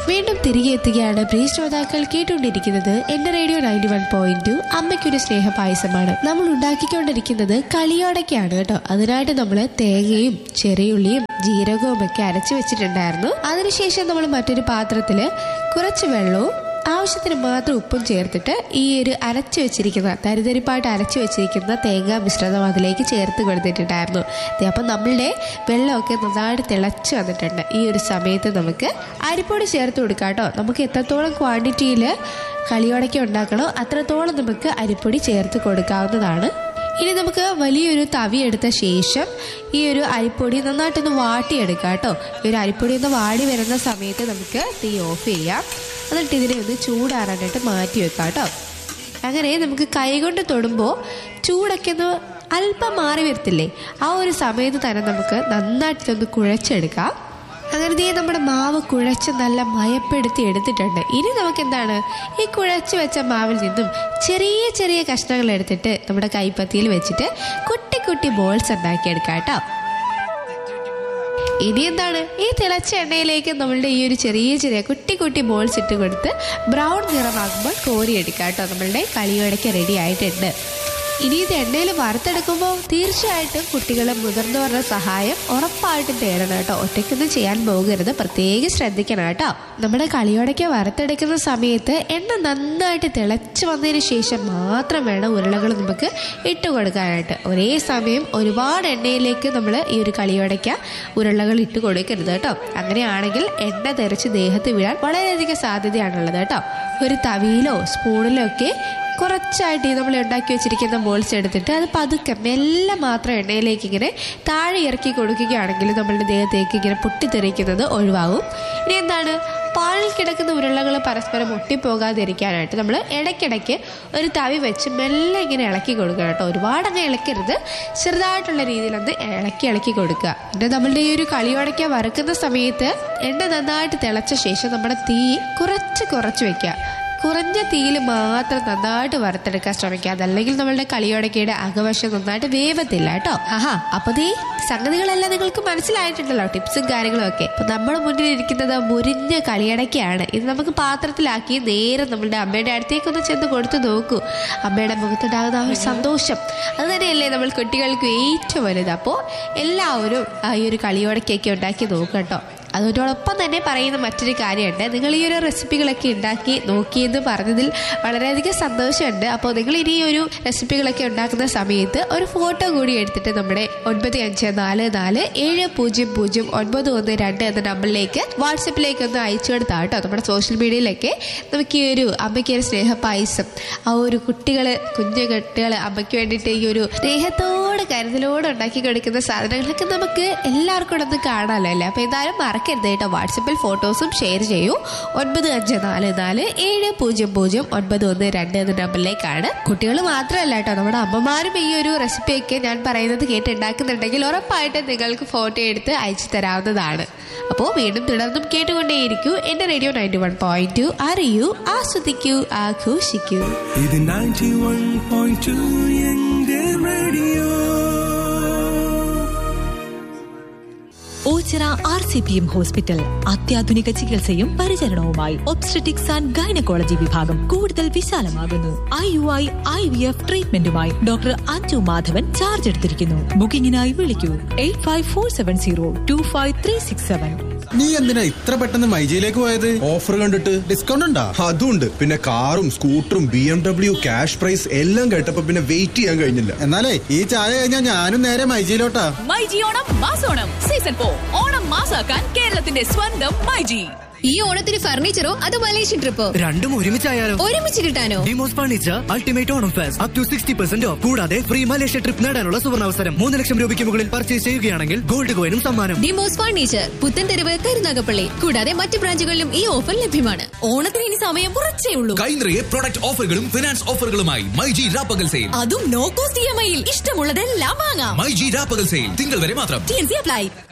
വീണ്ടും തിരികെ എത്തുകയാണ് പ്രിയ ശ്രോതാക്കൾ കേട്ടുകൊണ്ടിരിക്കുന്നത് എന്റെ radio ninety one point two അമ്മയ്ക്കൊരു സ്നേഹ പായസമാണ് നമ്മൾ ഉണ്ടാക്കിക്കൊണ്ടിരിക്കുന്നത് കളിയോടൊക്കെയാണ് കേട്ടോ അതിനായിട്ട് നമ്മൾ തേങ്ങയും ചെറിയുള്ളിയും ജീരകവും ഒക്കെ അരച്ചു വെച്ചിട്ടുണ്ടായിരുന്നു അതിനുശേഷം നമ്മൾ മറ്റൊരു പാത്രത്തിൽ കുറച്ച് വെള്ളവും ആവശ്യത്തിന് മാത്രം ഉപ്പും ചേർത്തിട്ട് ഈ ഒരു അരച്ചു വെച്ചിരിക്കുന്ന തരിതരിപ്പായിട്ട് അരച്ചു വെച്ചിരിക്കുന്ന തേങ്ങാ മിശ്രിതം അതിലേക്ക് ചേർത്ത് കൊടുത്തിട്ടുണ്ടായിരുന്നു ദേ അപ്പം നമ്മളുടെ വെള്ളമൊക്കെ നന്നായിട്ട് തിളച്ച് വന്നിട്ടുണ്ട് ഈ ഒരു സമയത്ത് നമുക്ക് അരിപ്പൊടി ചേർത്ത് കൊടുക്കാം കേട്ടോ നമുക്ക് എത്രത്തോളം ക്വാണ്ടിറ്റിയിൽ കളിയോടയ്ക്ക് ഉണ്ടാക്കണോ അത്രത്തോളം നമുക്ക് അരിപ്പൊടി ചേർത്ത് കൊടുക്കാവുന്നതാണ് ഇനി നമുക്ക് വലിയൊരു തവി എടുത്ത ശേഷം ഈ ഒരു അരിപ്പൊടി നന്നായിട്ടൊന്ന് വാട്ടിയെടുക്കാം കേട്ടോ ഈ ഒരു അരിപ്പൊടി ഒന്ന് വാടി വരുന്ന സമയത്ത് നമുക്ക് തീ ഓഫ് ചെയ്യാം എന്നിട്ട് ഇതിനെ ഒന്ന് ചൂടാറാനായിട്ട് മാറ്റി വെക്കാം കേട്ടോ അങ്ങനെ നമുക്ക് കൈകൊണ്ട് തൊടുമ്പോൾ ചൂടൊക്കെ ഒന്ന് അല്പം മാറി വരത്തില്ലേ ആ ഒരു സമയത്ത് തന്നെ നമുക്ക് നന്നായിട്ടൊന്ന് കുഴച്ചെടുക്കാം അങ്ങനെ ദേ നമ്മുടെ മാവ് കുഴച്ച് നല്ല മയപ്പെടുത്തി എടുത്തിട്ടുണ്ട് ഇനി നമുക്ക് എന്താണ് ഈ കുഴച്ച് വെച്ച മാവിൽ നിന്നും ചെറിയ ചെറിയ കഷ്ണങ്ങൾ എടുത്തിട്ട് നമ്മുടെ കൈപ്പത്തിയിൽ വെച്ചിട്ട് കുട്ടി കുട്ടി ബോൾസ് ഉണ്ടാക്കിയെടുക്കാം കേട്ടോ ഇനി എന്താണ് ഈ തിളച്ച എണ്ണയിലേക്ക് നമ്മളുടെ ഈ ഒരു ചെറിയ ചെറിയ കുട്ടി കുട്ടി ബോൾസ് ഇട്ട് കൊടുത്ത് ബ്രൗൺ നിറമാകുമ്പോൾ കോരിയെടുക്കാം കേട്ടോ നമ്മളുടെ കളിയോടയ്ക്ക് റെഡി ആയിട്ടുണ്ട് ഇനി ഇത് എണ്ണയിൽ വറുത്തെടുക്കുമ്പോൾ തീർച്ചയായിട്ടും കുട്ടികളെ മുതിർന്നവരുടെ സഹായം ഉറപ്പായിട്ടും തേടണം കേട്ടോ ഒറ്റയ്ക്കൊന്നും ചെയ്യാൻ പോകരുത് പ്രത്യേകം ശ്രദ്ധിക്കണം കേട്ടോ നമ്മുടെ കളിയോടയ്ക്ക് വറുത്തെടുക്കുന്ന സമയത്ത് എണ്ണ നന്നായിട്ട് തിളച്ച് വന്നതിന് ശേഷം മാത്രം വേണം ഉരുളകൾ നമുക്ക് ഇട്ട് കൊടുക്കാനായിട്ട് ഒരേ സമയം ഒരുപാട് എണ്ണയിലേക്ക് നമ്മൾ ഈ ഒരു കളിയോടയ്ക്ക ഉരുളകൾ ഇട്ട് കൊടുക്കരുത് കേട്ടോ അങ്ങനെയാണെങ്കിൽ എണ്ണ തെറിച്ച് ദേഹത്ത് വീഴാൻ വളരെയധികം സാധ്യതയാണുള്ളത് കേട്ടോ ഒരു തവിയിലോ സ്പൂണിലോ ഒക്കെ കുറച്ചായിട്ട് ഈ നമ്മൾ ഉണ്ടാക്കി വെച്ചിരിക്കുന്ന ബോൾസ് എടുത്തിട്ട് അത് പതുക്കെ മെല്ലെ മാത്രം എണ്ണയിലേക്ക് ഇങ്ങനെ താഴെ ഇറക്കി കൊടുക്കുകയാണെങ്കിൽ നമ്മളുടെ ദേഹത്തേക്ക് ഇങ്ങനെ പൊട്ടിത്തെറിക്കുന്നത് ഒഴിവാകും ഇനി എന്താണ് പാലിൽ കിടക്കുന്ന ഉരുളകൾ പരസ്പരം ഒട്ടിപ്പോകാതിരിക്കാനായിട്ട് നമ്മൾ ഇടയ്ക്കിടയ്ക്ക് ഒരു തവി വെച്ച് മെല്ലെ ഇങ്ങനെ ഇളക്കി കൊടുക്കണം കേട്ടോ ഒരുപാട് അങ്ങ് ഇളക്കരുത് ചെറുതായിട്ടുള്ള രീതിയിലൊന്ന് ഇളക്കി ഇളക്കി കൊടുക്കുക പിന്നെ നമ്മളുടെ ഈ ഒരു കളിയോടയ്ക്ക വറുക്കുന്ന സമയത്ത് എണ്ണ നന്നായിട്ട് തിളച്ച ശേഷം നമ്മുടെ തീ കുറച്ച് കുറച്ച് വെക്കുക കുറഞ്ഞ തീയിൽ മാത്രം നന്നായിട്ട് വറുത്തെടുക്കാൻ ശ്രമിക്കുക അതല്ലെങ്കിൽ നമ്മളുടെ കളിയോടക്കയുടെ അകവശം നന്നായിട്ട് വേവത്തില്ല കേട്ടോ ആഹാ അപ്പൊ ദേ സംഗതികളെല്ലാം നിങ്ങൾക്ക് മനസ്സിലായിട്ടുണ്ടല്ലോ ടിപ്സും കാര്യങ്ങളും ഒക്കെ അപ്പൊ നമ്മുടെ മുന്നിൽ ഇരിക്കുന്നത് മുരിഞ്ഞ കളിയടക്കയാണ് ഇത് നമുക്ക് പാത്രത്തിലാക്കി നേരെ നമ്മളുടെ അമ്മയുടെ അടുത്തേക്കൊന്ന് ചെന്ന് കൊടുത്തു നോക്കൂ അമ്മയുടെ മുഖത്തുണ്ടാകുന്ന ആ ഒരു സന്തോഷം അത് തന്നെയല്ലേ നമ്മൾ കുട്ടികൾക്ക് ഏറ്റവും വലുത് അപ്പോൾ എല്ലാവരും ആ ഈ ഒരു കളിയോടക്കൊക്കെ ഉണ്ടാക്കി നോക്കട്ടോ അതോടൊപ്പം തന്നെ പറയുന്ന മറ്റൊരു കാര്യമുണ്ട് നിങ്ങൾ ഈ ഒരു റെസിപ്പികളൊക്കെ ഉണ്ടാക്കി നോക്കിയെന്ന് പറഞ്ഞതിൽ വളരെയധികം സന്തോഷമുണ്ട് അപ്പോൾ നിങ്ങൾ ഇനി ഈ ഒരു റെസിപ്പികളൊക്കെ ഉണ്ടാക്കുന്ന സമയത്ത് ഒരു ഫോട്ടോ കൂടി എടുത്തിട്ട് നമ്മുടെ ഒൻപത് അഞ്ച് നാല് നാല് ഏഴ് പൂജ്യം പൂജ്യം ഒൻപത് ഒന്ന് രണ്ട് എന്ന നമ്പറിലേക്ക് വാട്സപ്പിലേക്ക് ഒന്ന് അയച്ചു കൊടുത്താൽ കേട്ടോ നമ്മുടെ സോഷ്യൽ മീഡിയയിലൊക്കെ നമുക്ക് ഈ ഒരു അമ്മയ്ക്ക് ഒരു സ്നേഹ പായസം ആ ഒരു കുട്ടികൾ കുഞ്ഞു കുട്ടികൾ അമ്മയ്ക്ക് വേണ്ടിയിട്ട് ഈ ഒരു സ്നേഹത്തോട് കരുതലോടെ ഉണ്ടാക്കി കൊടുക്കുന്ന സാധനങ്ങളൊക്കെ നമുക്ക് എല്ലാവർക്കും കൂടെ ഒന്ന് കാണാമല്ലോ അല്ലേ അപ്പോൾ എന്തായാലും മറക്കരുത് കേട്ടോ വാട്സപ്പിൽ ഫോട്ടോസും ഷെയർ ചെയ്യൂ ഒൻപത് അഞ്ച് നാല് നാല് ഏഴ് പൂജ്യം പൂജ്യം ഒൻപത് ഒന്ന് രണ്ട് എന്ന നമ്പറിലേക്കാണ് കുട്ടികൾ മാത്രമല്ല കേട്ടോ നമ്മുടെ അമ്മമാരും ഈ ഒരു റെസിപ്പിയൊക്കെ ഞാൻ പറയുന്നത് കേട്ട് ഉണ്ടാക്കുന്നുണ്ടെങ്കിൽ ഉറപ്പായിട്ടും നിങ്ങൾക്ക് ഫോട്ടോ എടുത്ത് അയച്ചു തരാവുന്നതാണ് അപ്പോൾ വീണ്ടും തുടർന്നും കേട്ടുകൊണ്ടേയിരിക്കൂ എന്റെ radio ninety one point two അറിയൂ ആസ്വദിക്കൂ ആഘോഷിക്കൂ ഇത് 91.2 എന്റെ radio Ochira R C P M hospital അത്യാധുനിക ചികിത്സയും പരിചരണവുമായി ഒബ്സ്ട്രറ്റിക്സ് ആൻഡ് ഗൈനക്കോളജി വിഭാഗം കൂടുതൽ വിശാലമാകുന്നു I U I I V F ട്രീറ്റ്മെന്റുമായി ഡോക്ടർ അഞ്ജു മാധവൻ ചാർജ് എടുത്തിരിക്കുന്നു ബുക്കിംഗിനായി വിളിക്കൂ eight five four seven zero two five three six seven നീ എന്തിനാ ഇത്ര പെട്ടെന്ന് മൈജിയിലേക്ക് പോയത് ഓഫർ കണ്ടിട്ട് ഡിസ്കൗണ്ട് ഉണ്ടാ അതുണ്ട് പിന്നെ കാറും സ്കൂട്ടറും B M W cash prize എല്ലാം കേട്ടപ്പോ പിന്നെ വെയിറ്റ് ചെയ്യാൻ കഴിഞ്ഞില്ല എന്നാലേ ഈ ചായ കഴിഞ്ഞാൽ ഞാനും നേരെ മൈജിയിലോട്ടാ മൈജി ഓണം മാസോണം സീസൺ ഫോർ ഓണം മാസാക്കാൻ കേരളത്തിന്റെ സ്വന്തം മൈജി ഈ ഓണത്തിന് ഫർണിച്ചറോ അതോ മലേഷ്യൻ ട്രിപ്പോ രണ്ടും ഒരുമിച്ചായാലോ ഒരുമിച്ച് കിട്ടാനോ Demos furniture ultimate Onam fest up to sixty percent off കൂടാതെ ഫ്രീ മലേഷ്യ ട്രിപ്പ് നേടാനുള്ള സുവർണാവസരം മൂന്ന് ലക്ഷം രൂപയ്ക്ക് മുകളിൽ പർച്ചേസ് ചെയ്യുകയാണെങ്കിൽ ഗോൾഡ് കോയിനും സമ്മാനം ഡിമോസ് ഫർണിച്ചർ പുത്തൻതെരുവ് കരുനാഗപ്പള്ളി കൂടാതെ മറ്റു ബ്രാഞ്ചുകളിലും ഈ ഓഫർ ലഭ്യമാണ് ഓണത്തിന് ഇനി സമയം കുറച്ചേ ഉള്ളൂ കൈനിറയെ പ്രൊഡക്റ്റ് ഓഫറുകളും ഫിനാൻസ് ഓഫറുകളുമായി മൈജി രാപ്പകൽ സെയിൽ അതും നോ കോസ്റ്റ് ഇ എം ഐയിൽ ഇഷ്ടമുള്ളതെല്ലാം വാങ്ങാം മൈജി രാപ്പകൽ സെയിൽ തിങ്കൾ വരെ മാത്രം ടി എൻ സി അപ്ലൈ